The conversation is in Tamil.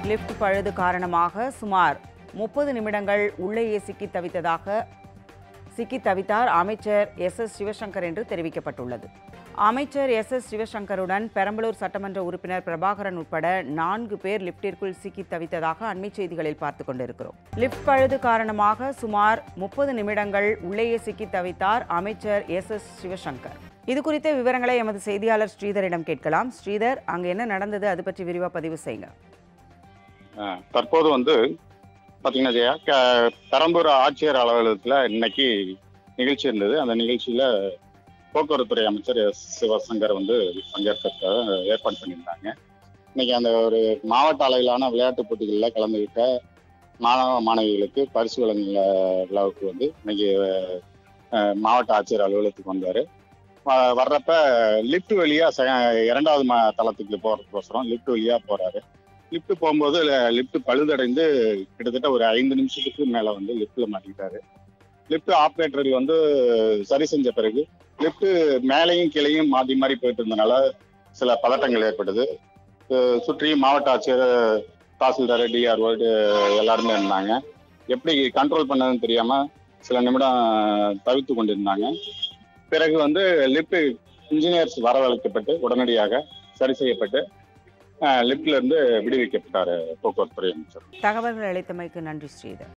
லிஃப்ட் பழுது காரணமாக சுமார் முப்பது நிமிடங்கள் உள்ளேயே சிக்கி தவித்ததாக சிக்கி தவித்தார் அமைச்சர் எஸ் எஸ் சிவசங்கர் என்று தெரிவிக்கப்பட்டுள்ளது அமைச்சர் எஸ் எஸ் சிவசங்கருடன் பெரம்பலூர் சட்டமன்ற உறுப்பினர் பிரபாகரன் உட்பட நான்கு பேர் லிப்டிற்குள் சிக்கி தவித்ததாக அண்மை செய்திகளில் பார்த்து கொண்டிருக்கிறோம் லிப்ட் பழுது காரணமாக சுமார் முப்பது நிமிடங்கள் உள்ளேயே சிக்கி தவித்தார் அமைச்சர் எஸ் எஸ் சிவசங்கர் இது குறித்த விவரங்களை எமது செய்தியாளர் ஸ்ரீதரிடம் கேட்கலாம் ஸ்ரீதர் அங்கு என்ன நடந்தது அது பற்றி விரிவாக பதிவு செய்யுங்க ஆஹ் தற்போது வந்து பார்த்தீங்கன்னா ஜெயா க- பெரம்பூர் ஆட்சியர் அலுவலகத்தில் இன்னைக்கு நிகழ்ச்சி இருந்தது அந்த நிகழ்ச்சியில் போக்குவரத்துறை அமைச்சர் எஸ் சிவசங்கர் வந்து பங்கேற்கிறதுக்காக ஏற்பாடு பண்ணியிருந்தாங்க இன்னைக்கு அந்த ஒரு மாவட்ட அளவிலான விளையாட்டுப் போட்டிகளில் கலந்துக்கிட்ட மாணவ மாணவிகளுக்கு பரிசு வழங்குற விழாவுக்கு வந்து இன்னைக்கு ஆஹ், மாவட்ட ஆட்சியர் அலுவலகத்துக்கு வந்தார் வர்றப்ப லிஃப்ட் வழியாக செ இரண்டாவது ம தளத்துக்கு போகிறதுக்கோசரம் லிஃப்ட் வழியாக போகிறாரு லிஃப்ட் போகும்போது லிஃப்ட் பழுதடைந்து கிட்டத்தட்ட ஒரு ஐந்து நிமிஷத்துக்கு மேல வந்து லிஃப்ட்ல மாட்டிக்கிட்டாரு லிஃப்ட் ஆப்ரேட்டர்கள் வந்து சரி செஞ்ச பிறகு லிஃப்ட் மேலையும் கீழையும் மாறி மாறி போயிட்டு இருந்தனால சில பதட்டங்கள் ஏற்பட்டது அஹ் சுற்றி மாவட்ட ஆட்சியர் தாசில்தார் டிஆர்ஓ எல்லாருமே இருந்தாங்க எப்படி கண்ட்ரோல் பண்ணதுன்னு தெரியாம சில நிமிடம் தவித்து கொண்டிருந்தாங்க பிறகு வந்து லிஃப்ட் இன்ஜினியர்ஸ் வரவழைக்கப்பட்டு உடனடியாக சரி செய்யப்பட்டு லிப்ட்ல இருந்து விடுவிக்கப்பட்டாரு போக்குவரத்துறை அமைச்சர் தகவல்கள் அளித்தமைக்கு நன்றி ஸ்ரீதர்